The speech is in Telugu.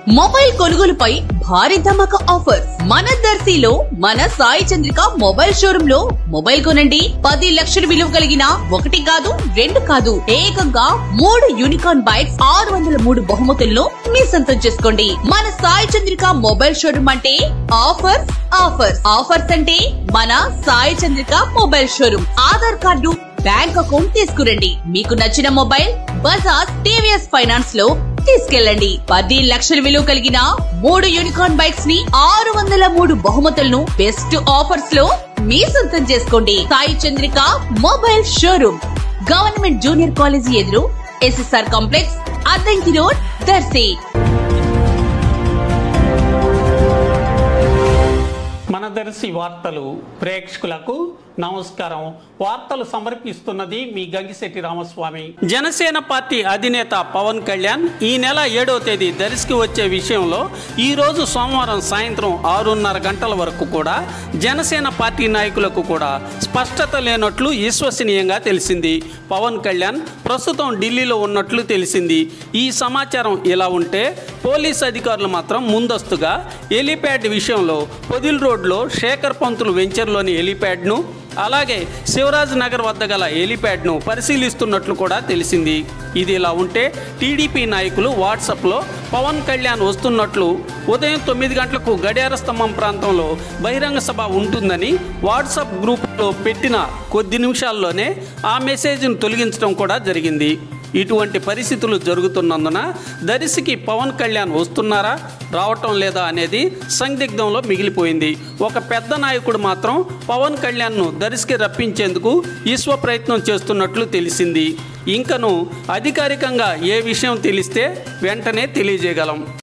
మొబైల్ కొనుగోలుపై భారీ ధమాకా ఆఫర్ మన దర్శిలో మన సాయి చంద్రిక మొబైల్ షోరూమ్ లో మొబైల్ కొనండి పది లక్షల విలువ కలిగిన ఒకటి కాదు రెండు కాదు ఏకంగా మూడు యూనికార్న్ బైక్స్ ఆరు వందల మూడు బహుమతులను మీ సొంతం చేసుకోండి మన సాయి చంద్రిక మొబైల్ షోరూమ్ అంటే ఆఫర్స్ ఆఫర్స్ ఆఫర్స్ అంటే మన Sai Chandrika mobile showroom Aadhaar card bank account తీసుకురండి మీకు నచ్చిన మొబైల్ బజాజ్ టీవీఎస్ ఫైనాన్స్ లో తీసుకెళ్ళండి పది లక్షల విలువ కలిగిన మూడు యూనికార్న్ బైక్స్ ని ఆరు వందల మూడు బహుమతులను బెస్ట్ ఆఫర్స్ లో మీ సొంతం చేసుకోండి Sai Chandrika mobile showroom government junior college ఎదురు SSR complex Addanki road Darshi మన దర్శి వార్తలు ప్రేక్షకులకు నమస్కారం వార్తలు సమర్పిస్తున్నది మీ గంగిశెట్టి రామస్వామి జనసేన పార్టీ అధినేత పవన్ కళ్యాణ్ ఈ నెల ఏడవ తేదీ దర్శికి వచ్చే విషయంలో ఈ రోజు సోమవారం సాయంత్రం ఆరున్నర గంటల వరకు కూడా జనసేన పార్టీ నాయకులకు కూడా స్పష్టత లేనట్లు విశ్వసనీయంగా తెలిసింది పవన్ కళ్యాణ్ ప్రస్తుతం ఢిల్లీలో ఉన్నట్లు తెలిసింది ఈ సమాచారం ఇలా ఉంటే పోలీస్ అధికారులు మాత్రం ముందస్తుగా ఎలిప్యాడ్ విషయంలో పొదిల్ రోడ్లో శేఖర్ పంతులు వెంచర్లోని ఎలిప్యాడ్ను అలాగే శివరాజ్ నగర్ వద్ద గల ఎలిప్యాడ్ను పరిశీలిస్తున్నట్లు కూడా తెలిసింది ఇది ఇలా ఉంటే టీడీపీ నాయకులు వాట్సాప్లో పవన్ కళ్యాణ్ వస్తున్నట్లు ఉదయం తొమ్మిది గంటలకు గడియార స్తంభం ప్రాంతంలో బహిరంగ సభ ఉంటుందని వాట్సాప్ గ్రూప్లో పెట్టిన కొద్ది నిమిషాల్లోనే ఆ మెసేజ్ను తొలగించడం కూడా జరిగింది ఇటువంటి పరిస్థితులు జరుగుతున్నందున దర్శికి పవన్ కళ్యాణ్ వస్తున్నారా రావటం లేదా అనేది సందిగ్ధంలో మిగిలిపోయింది ఒక పెద్ద నాయకుడు మాత్రం పవన్ కళ్యాణ్ను దర్శికి రప్పించేందుకు ఈశ్వ ప్రయత్నం చేస్తున్నట్లు తెలిసింది ఇంకను అధికారికంగా ఏ విషయం తెలిస్తే వెంటనే తెలియజేయగలం